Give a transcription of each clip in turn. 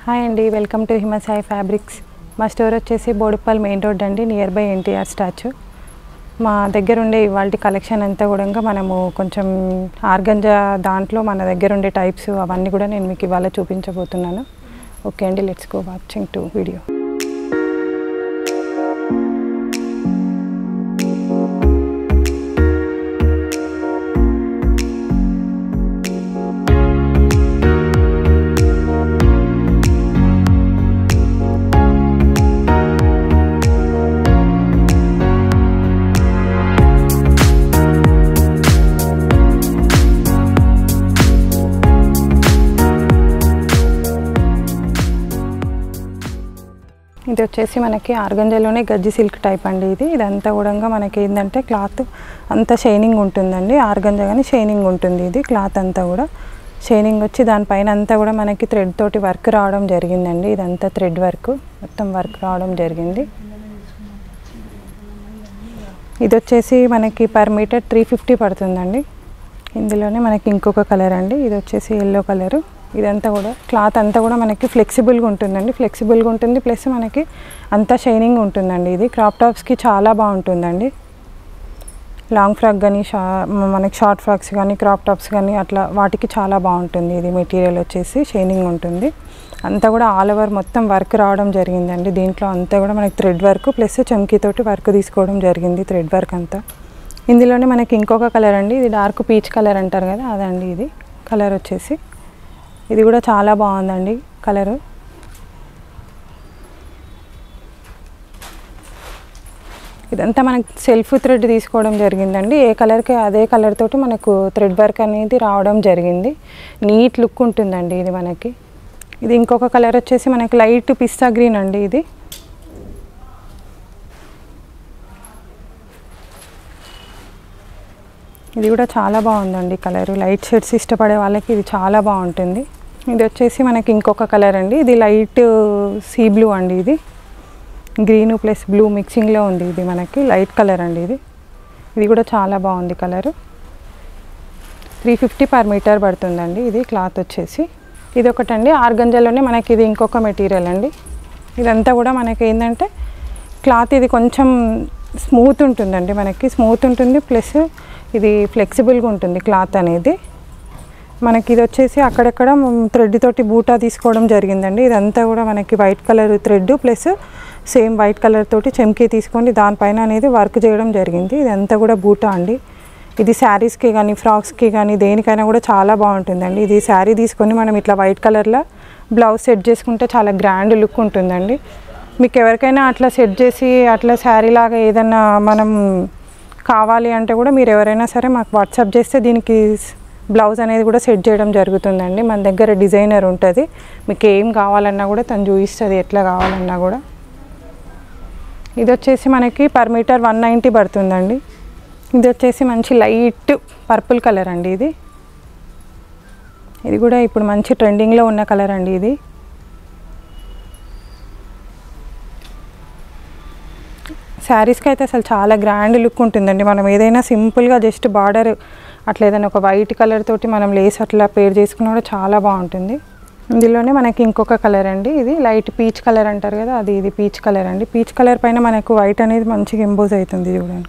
hi అండి welcome to Himasai fabrics మా store వచ్చేసి బోడుప్పల్ మెయిన్ రోడ్ అండి నియర్ బై ఎన్టీఆర్ స్టాచ్యూ మా దగ్గర ఉండే ఇవాళ కలెక్షన్ అంతా కూడా మనము కొంచెం ఆర్గంజా దాంట్లో మన దగ్గర ఉండే టైప్స్ అవన్నీ కూడా నేను మీకు ఇవాళ చూపించబోతున్నాను ఓకే అండి let's go watching to video ఇది వచ్చేసి మనకి ఆర్గంజాలోనే గజ్జి సిల్క్ టైప్ అండి ఇది ఇదంతా కూడా మనకి ఏంటంటే క్లాత్ అంతా షైనింగ్ ఉంటుందండి ఆర్గంజా కానీ షైనింగ్ ఉంటుంది ఇది క్లాత్ అంతా కూడా షైనింగ్ వచ్చి దానిపైన అంతా కూడా మనకి థ్రెడ్ తోటి వర్క్ రావడం జరిగిందండి ఇదంతా థ్రెడ్ వర్క్ మొత్తం వర్క్ రావడం జరిగింది ఇది వచ్చేసి మనకి పర్ మీటర్ త్రీ ఫిఫ్టీ పడుతుందండి ఇందులోనే మనకి ఇంకొక కలర్ అండి ఇది వచ్చేసి ఎల్లో కలరు ఇదంతా కూడా క్లాత్ అంతా కూడా మనకి ఫ్లెక్సిబుల్గా ఉంటుందండి ఫ్లెక్సిబుల్గా ఉంటుంది ప్లస్ మనకి అంతా షైనింగ్ ఉంటుందండి ఇది క్రాప్ టాప్స్కి చాలా బాగుంటుందండి లాంగ్ ఫ్రాక్ కానీ షా మనకి షార్ట్ ఫ్రాక్స్ కానీ క్రాప్ టాప్స్ కానీ అట్లా వాటికి చాలా బాగుంటుంది ఇది మెటీరియల్ వచ్చేసి షైనింగ్ ఉంటుంది అంతా కూడా ఆల్ ఓవర్ మొత్తం వర్క్ రావడం జరిగిందండి దీంట్లో అంతా కూడా మనకి థ్రెడ్ వర్క్ ప్లస్ చమ్కీతోటి వర్క్ తీసుకోవడం జరిగింది థ్రెడ్ వర్క్ అంతా ఇందులోనే మనకి ఇంకొక కలర్ అండి ఇది డార్క్ పీచ్ కలర్ అంటారు కదా అదండి ఇది కలర్ వచ్చేసి ఇది కూడా చాలా బాగుందండి కలరు ఇదంతా మనకి సెల్ఫ్ థ్రెడ్ తీసుకోవడం జరిగిందండి ఏ కలర్కి అదే కలర్ తోటి మనకు థ్రెడ్ వర్క్ అనేది రావడం జరిగింది నీట్ లుక్ ఉంటుందండి ఇది మనకి ఇది ఇంకొక కలర్ వచ్చేసి మనకి లైట్ పిస్తా గ్రీన్ అండి ఇది ఇది కూడా చాలా బాగుందండి కలర్ లైట్ షేడ్స్ ఇష్టపడే వాళ్ళకి ఇది చాలా బాగుంటుంది ఇది వచ్చేసి మనకి ఇంకొక కలర్ అండి ఇది లైట్ సీ బ్లూ అండి ఇది గ్రీన్ ప్లస్ బ్లూ మిక్సింగ్లో ఉంది ఇది మనకి లైట్ కలర్ అండి ఇది ఇది కూడా చాలా బాగుంది colour three fifty per metre పడుతుందండి ఇది క్లాత్ వచ్చేసి ఇది ఒకటండి ఆర్గంజాలోనే మనకి ఇది ఇంకొక మెటీరియల్ అండి ఇదంతా కూడా మనకి ఏంటంటే క్లాత్ ఇది కొంచెం స్మూత్ ఉంటుందండి మనకి స్మూత్ ఉంటుంది ప్లస్ ఇది ఫ్లెక్సిబుల్గా ఉంటుంది క్లాత్ అనేది మనకి ఇది వచ్చేసి అక్కడక్కడ థ్రెడ్ తోటి బూటా తీసుకోవడం జరిగిందండి ఇదంతా కూడా మనకి white colour thread plus same white colour తోటి చెమ్కీ తీసుకొని దానిపైన అనేది వర్క్ చేయడం జరిగింది ఇదంతా కూడా బూటా అండి ఇది శారీస్కి కానీ ఫ్రాక్స్కి కానీ దేనికైనా కూడా చాలా బాగుంటుందండి ఇది శారీ తీసుకొని మనం ఇట్లా వైట్ కలర్లో బ్లౌజ్ సెట్ చేసుకుంటే చాలా గ్రాండ్ లుక్ ఉంటుందండి మీకు ఎవరికైనా అట్లా సెట్ చేసి అట్లా శారీ లాగా ఏదన్నా మనం కావాలి అంటే కూడా మీరు ఎవరైనా సరే మాకు వాట్సాప్ చేస్తే దీనికి బ్లౌజ్ అనేది కూడా సెట్ చేయడం జరుగుతుందండి మన దగ్గర డిజైనర్ ఉంటుంది మీకు ఏం కావాలన్నా కూడా తను చూపిస్తుంది ఎట్లా కావాలన్నా కూడా ఇది వచ్చేసి మనకి పర్ మీటర్ వన్ నైంటీ పడుతుందండి ఇది వచ్చేసి మంచి లైట్ పర్పుల్ కలర్ అండి ఇది ఇది కూడా ఇప్పుడు మంచి ట్రెండింగ్లో ఉన్న కలర్ అండి ఇది శారీస్కి అయితే అసలు చాలా గ్రాండ్ లుక్ ఉంటుందండి మనం ఏదైనా సింపుల్గా జస్ట్ బార్డర్ అట్లా ఏదైనా ఒక వైట్ కలర్ తోటి మనం లేస్ అట్లా పేర్ చేసుకున్నా కూడా చాలా బాగుంటుంది ఇందులోనే మనకి ఇంకొక కలర్ అండి ఇది లైట్ పీచ్ కలర్ అంటారు కదా అది ఇది పీచ్ కలర్ అండి పీచ్ కలర్ పైన మనకు వైట్ అనేది మంచిగా ఎంబోజ్ అవుతుంది చూడండి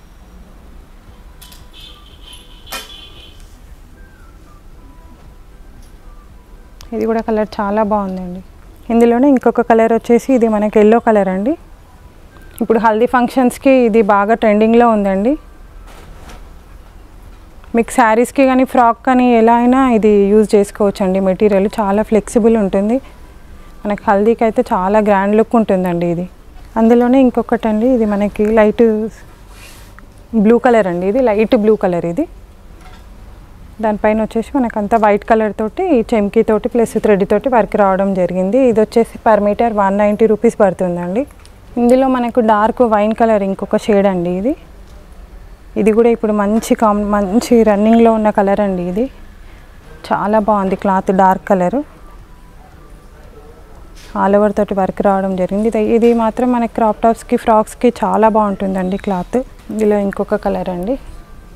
ఇది కూడా కలర్ చాలా బాగుందండి ఇందులోనే ఇంకొక కలర్ వచ్చేసి ఇది మనకి ఎల్లో కలర్ అండి ఇప్పుడు హల్దీ ఫంక్షన్స్కి ఇది బాగా ట్రెండింగ్లో ఉందండి మీకు శారీస్కి కానీ ఫ్రాక్ కానీ ఎలా అయినా ఇది యూజ్ చేసుకోవచ్చు అండి మెటీరియల్ చాలా ఫ్లెక్సిబుల్ ఉంటుంది మనకి హల్దీకి అయితే చాలా గ్రాండ్ లుక్ ఉంటుందండి ఇది అందులోనే ఇంకొకటి అండి ఇది మనకి లైట్ బ్లూ కలర్ అండి ఇది లైట్ బ్లూ కలర్ ఇది దానిపైన వచ్చేసి మనకు అంతా వైట్ కలర్ తోటి చెమ్కీ తోటి ప్లస్ థ్రెడ్ తోటి వర్క్ రావడం జరిగింది ఇది వచ్చేసి per metre one ninety rupees పడుతుందండి ఇందులో మనకు డార్క్ వైన్ కలర్ ఇంకొక షేడ్ అండి ఇది ఇది కూడా ఇప్పుడు మంచి కామ్ మంచి రన్నింగ్లో ఉన్న కలర్ అండి ఇది చాలా బాగుంది cloth dark colour all over తోటి వర్క్ రావడం జరిగింది ఇది ఇది మాత్రం మనకి క్రాప్ టాప్స్కి ఫ్రాక్స్కి చాలా బాగుంటుందండి క్లాత్ ఇందులో ఇంకొక కలర్ అండి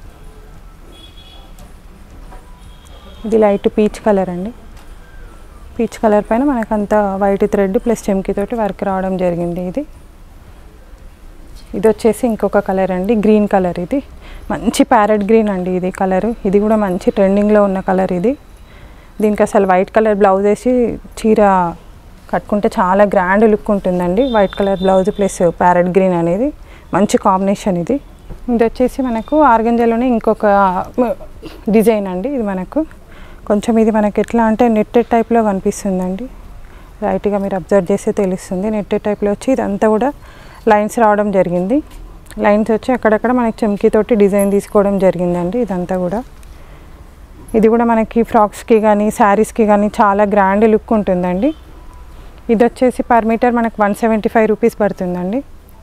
ఇది లైట్ పీచ్ కలర్ అండి పీచ్ కలర్ పైన మనకంతా వైట్ థ్రెడ్ ప్లస్ చెమ్కి తోటి వర్క్ రావడం జరిగింది ఇది ఇది వచ్చేసి ఇంకొక కలర్ అండి గ్రీన్ కలర్ ఇది మంచి ప్యారెట్ గ్రీన్ అండి ఇది కలర్ ఇది కూడా మంచి ట్రెండింగ్లో ఉన్న కలర్ ఇది దీనికి అసలు వైట్ కలర్ బ్లౌజ్ వేసి చీర కట్టుకుంటే చాలా గ్రాండ్ లుక్ ఉంటుందండి white colour blouse plus parrot green అనేది మంచి కాంబినేషన్ ఇది ఇది వచ్చేసి మనకు ఆర్గంజాలోనే ఇంకొక డిజైన్ అండి ఇది మనకు కొంచెం ఇది మనకి ఎట్లా అంటే నెట్టెడ్ టైప్లో కనిపిస్తుందండి రైట్గా మీరు అబ్జర్వ్ చేస్తే తెలుస్తుంది నెట్టెడ్ టైప్లో వచ్చి ఇదంతా కూడా లైన్స్ రావడం జరిగింది లైన్స్ వచ్చి అక్కడక్కడ మనకి చెమ్కీతోటి డిజైన్ తీసుకోవడం జరిగిందండి ఇదంతా కూడా ఇది కూడా మనకి ఫ్రాక్స్కి కానీ శారీస్కి కానీ చాలా గ్రాండ్ లుక్ ఉంటుందండి ఇది వచ్చేసి పర్ మీటర్ మనకు వన్ సెవెంటీ ఫైవ్ రూపీస్ పడుతుందండి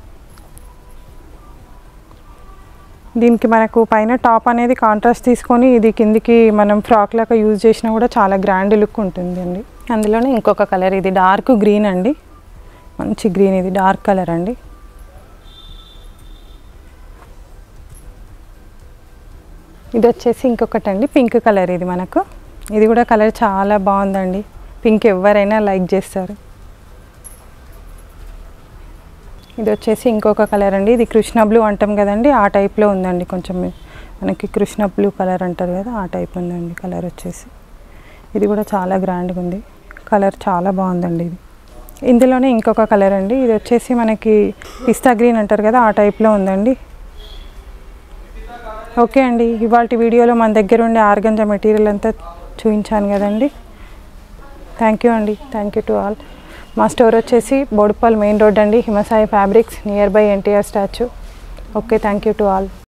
దీనికి మనకు పైన టాప్ అనేది కాంట్రాస్ట్ తీసుకొని ఇది కిందికి మనం ఫ్రాక్ లాగా యూజ్ చేసినా కూడా చాలా గ్రాండ్ లుక్ ఉంటుంది అండి అందులోనే ఇంకొక కలర్ ఇది డార్క్ గ్రీన్ అండి మంచి గ్రీన్ ఇది డార్క్ కలర్ అండి ఇది వచ్చేసి ఇంకొకటి అండి పింక్ కలర్ ఇది మనకు ఇది కూడా కలర్ చాలా బాగుందండి పింక్ ఎవరైనా లైక్ చేస్తారు ఇది వచ్చేసి ఇంకొక కలర్ అండి ఇది కృష్ణ బ్లూ అంటాం కదండి ఆ టైప్లో ఉందండి కొంచెం మనకి కృష్ణ బ్లూ కలర్ అంటారు కదా ఆ టైప్ ఉందండి కలర్ వచ్చేసి ఇది కూడా చాలా గ్రాండ్గా ఉంది కలర్ చాలా బాగుందండి ఇది ఇందులోనే ఇంకొక కలర్ అండి ఇది వచ్చేసి మనకి పిస్తా గ్రీన్ అంటారు కదా ఆ టైప్లో ఉందండి ఓకే అండి ఇవాళ వీడియోలో మన దగ్గర ఉండే ఆర్గంజా మెటీరియల్ అంతా చూపించాను కదండి థ్యాంక్ యూ అండి థ్యాంక్ యూ టు ఆల్ మా స్టోర్ వచ్చేసి బోడుపల్ మెయిన్ రోడ్ అండి Himasai fabrics near by NTR statue okay thank you to all